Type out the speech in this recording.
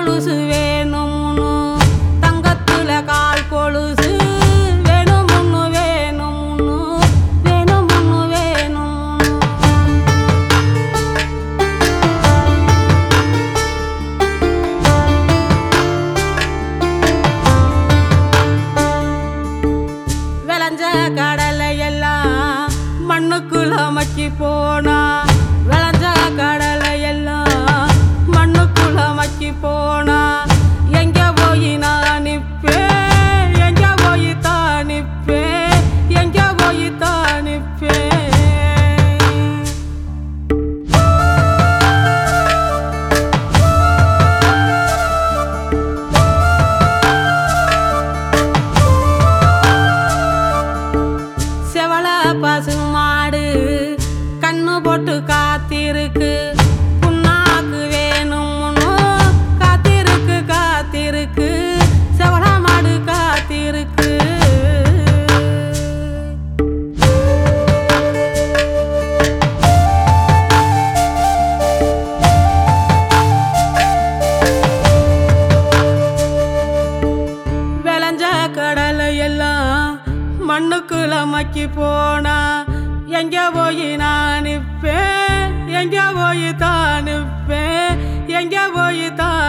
கொலுசு வேணும்னு தங்கத்துல கால் கொலுசு வேணும்னு வேணும்னு வேணும்னு வேணும்னு விளைஞ்ச கடலை எல்லாம் மண்ணுக்குள்ள மக்கி போனா விளைஞ்ச கடலை எல்லாம் மண்ணுக்குள்ள மக்கி போனா எங்க போய் நான் நிப்பேன் எங்க போய் தான் நிப்பேன் எங்க போய் தான் நிப்பேன் செவல பசு மாடு கண்ணு போட்டு காத்திருக்கு புண்ணாக்கு வேணும்னு காத்திருக்கு காத்திருக்கு செவல மாடு காத்திருக்கு விளைஞ்ச கடலை எல்லாம் மண்ணுக்குள்ள மக்கி போனா எங்க போய் நான் நிப்பேன் எங்க போய் தான் நிப்பேன் எங்க போய் தான்